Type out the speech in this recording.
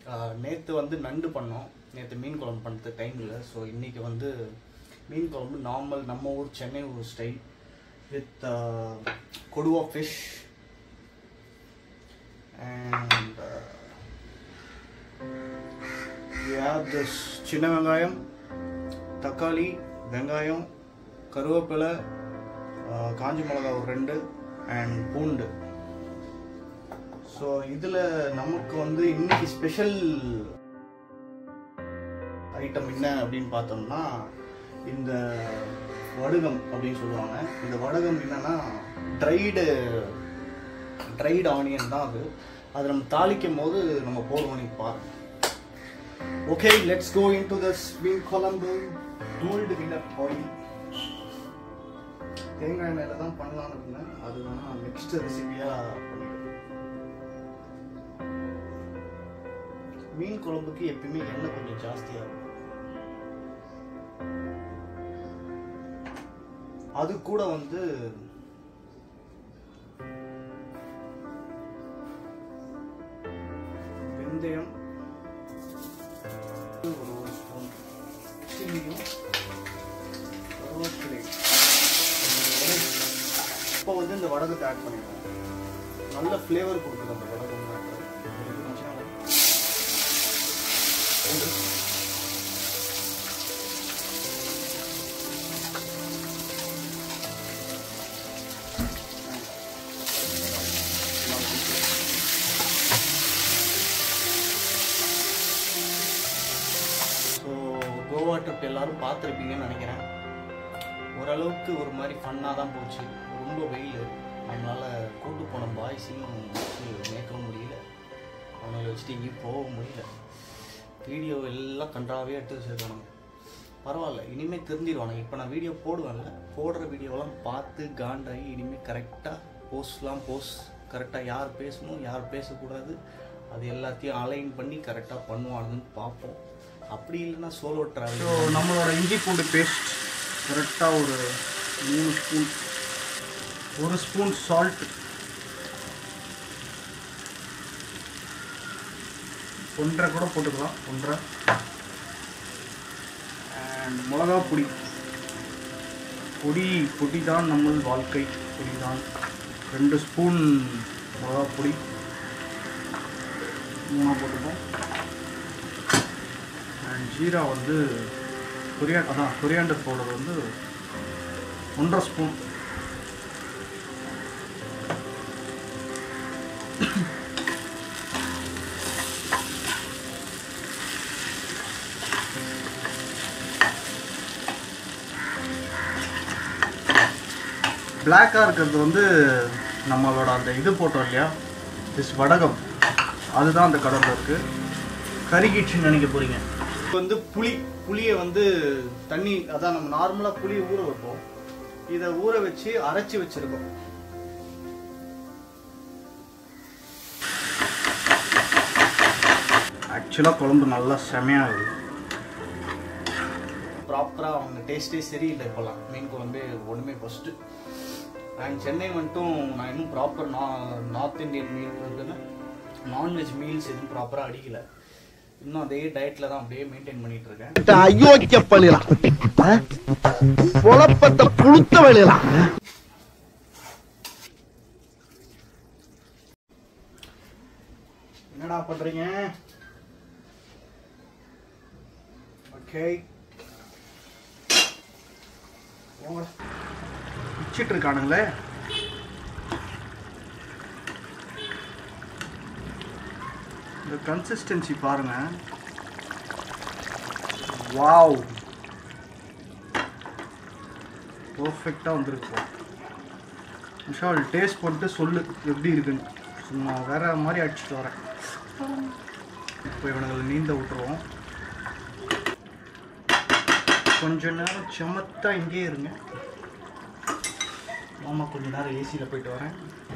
நேற்று வந்து நண்டு பண்ணோம் நேற்று மீன் குழம்பு பண்ணுறது டைம் இல்லை ஸோ இன்றைக்கி வந்து மீன் குழம்பு நார்மல் நம்ம ஊர் சென்னை ஊர் ஸ்டைல் வித் கொடுவா ஃபிஷ் அண்ட் திஸ் சின்ன வெங்காயம் தக்காளி வெங்காயம் கருவேப்பிலை ஆஹ், காஞ்ச மிளகா ஒரு ரெண்டு அண்ட் பூண்டு ஸோ இதில் நமக்கு வந்து இன்னைக்கு ஸ்பெஷல் ஐட்டம் என்ன அப்படின்னு பார்த்தோம்னா இந்த வடுகம் அப்படின்னு சொல்லுவாங்க இந்த வடகம் என்னன்னா ட்ரைடு ட்ரைடு ஆனியன் தான் அது அது நம்ம தாளிக்கும் போது நம்ம போடுவோம் நீ பாருங்க okay let's go into this meen kuzhambu டூல்டு வினர் ஆயில் தேங்காய் எண்ணெயில் தான் பண்ணலாம்னு இருந்தேன் அது வேணா நெக்ஸ்ட் ரெசிபியாக பண்ணிக்கிறேன் மீன் குழம்புக்கு எப்பயுமே எண்ணெய் கொஞ்சம் ஜாஸ்தியாகும் அது கூட வந்து வெந்தயம் ஒரு ஒரு ஸ்பூன் சில்லியும் கருவேப்பிலை இப்போ வந்து இந்த வடகத்தை ஆட் பண்ணிடுவோம் நல்ல ஃப்ளேவர் கொடுக்குது அந்த வடகம் ஸோ கோவா ட்ரிப் எல்லாரும் பார்த்துருப்பீங்கன்னு நினைக்கிறேன் ஓரளவுக்கு ஒரு மாதிரி ஃபன்னாக தான் போச்சு ரொம்ப வெயில் அதனால கூட்டு போன பாய்ஸையும் வச்சு மேய்க்கவும் முடியல அவங்கள வச்சுட்டு எங்கேயும் போக முடியல வீடியோ எல்லாம் கன்றாவே எடுத்து வச்சிருக்கானுங்க பரவாயில்ல இனிமேல் திருந்திடுவானுங்க இப்போ நான் வீடியோ போடுவேன்ல போடுற வீடியோலாம் பார்த்து காண்டாகி இனிமேல் கரெக்டாக போஸ்ட்லாம் போஸ்ட் கரெக்டாக யார் பேசணும் யார் பேசக்கூடாது அது எல்லாத்தையும் அலைன் பண்ணி கரெக்டாக பண்ணுவானுங்கன்னு பார்ப்போம் அப்படி இல்லைன்னா சோலோ ட்ராவல் ஸோ நம்மளோட இஞ்சி பூண்டு பேஸ்ட் கரெக்டாக ஒரு மூணு ஸ்பூன் ஒரு ஸ்பூன் சால்ட் ஒன்றரை கூட போட்டுக்கலாம் ஒன்றரை அண்ட் மிளகா பொடி பொடி பொடி தான் நம்ம வாழ்க்கை பொடி தான் ரெண்டு ஸ்பூன் மிளகா பொடி மூணா போட்டுப்போம் அண்ட் ஜீரா வந்து கொரியா அதான் கொரியாண்டர் பவுடர் வந்து ஒன்றரை ஸ்பூன் பிளாக்காக இருக்கிறது வந்து நம்மளோட அந்த இது போட்டோம் இல்லையா திஸ் வடகம் அதுதான் அந்த கடலில் இருக்குது கருகிடுச்சுன்னு நினைக்க போகிறீங்க இப்போ வந்து புளி புளியை வந்து தண்ணி அதான் நம்ம நார்மலாக புளியை ஊற வைப்போம் இதை ஊற வச்சு அரைச்சி வச்சிருக்கோம் ஆக்சுவலாக குழம்பு நல்லா செமையாக இருக்குது ப்ராப்பராக அவங்க டேஸ்ட்டே சரியில்லை இப்போல்லாம் மீன் குழம்பே ஒன்றுமே ஃபஸ்ட்டு அண்ட் சென்னை மட்டும் நான் இன்னும் ப்ராப்பர் நா நார்த் இந்தியன் மீல் இருக்குன்னு நான்வெஜ் மீல்ஸ் எதுவும் ப்ராப்பராக அடிக்கல இன்னும் அதே டயட்டில் தான் அப்படியே மெயின்டைன் பண்ணிட்டு இருக்கேன் அயோக்கிய பண்ணிடலாம் பொழப்பத்தை புழுத்த வேலையலாம் என்னடா பண்றீங்க ஓகே வச்சிட்டு இருக்கானுங்களே இந்த கன்சிஸ்டன்சி பாருங்க வாவ் பர்ஃபெக்டாக வந்திருக்கு விஷால் டேஸ்ட் போட்டு சொல்லு எப்படி இருக்குன்னு சும்மா வேற மாதிரி அடிச்சுட்டு வரேன் இப்போ இவனுங்களை நீந்த விட்டுருவோம் கொஞ்ச நேரம் செமத்தா இங்கேயே இருங்க மாமா கொஞ்ச நேரம் ஏசியில் போயிட்டு வரேன்